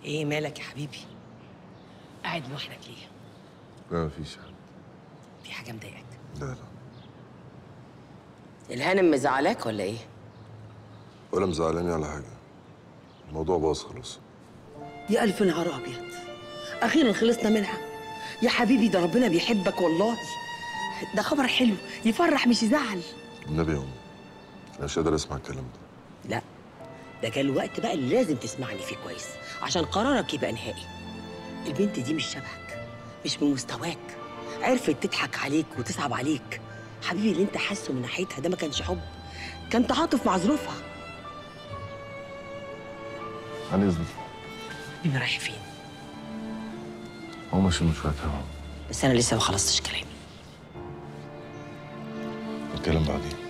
ايه مالك يا حبيبي قاعد لوحدك ليه لا مفيش حاجة في حاجه مضايقك لا لا الهانم مزعلاك ولا ايه ولا مزعلاني على حاجة الموضوع باظ خلاص يا ألف نهار أبيض أخيرا خلصنا منها يا حبيبي ده ربنا بيحبك والله ده خبر حلو يفرح مش يزعل النبي يا أمي أنا مش قادر أسمع الكلام ده لا ده كان الوقت بقى اللي لازم تسمعني فيه كويس عشان قرارك يبقى نهائي البنت دي مش شبهك مش من مستواك عرفت تضحك عليك وتصعب عليك حبيبي اللي انت حاسه من ناحيتها ده ما كانش حب كان تعاطف مع ظروفها عن إذنك حبيبي رايح فين هو ماشي من شوية هوا بس انا لسه ما خلصتش كلامي نتكلم بعدين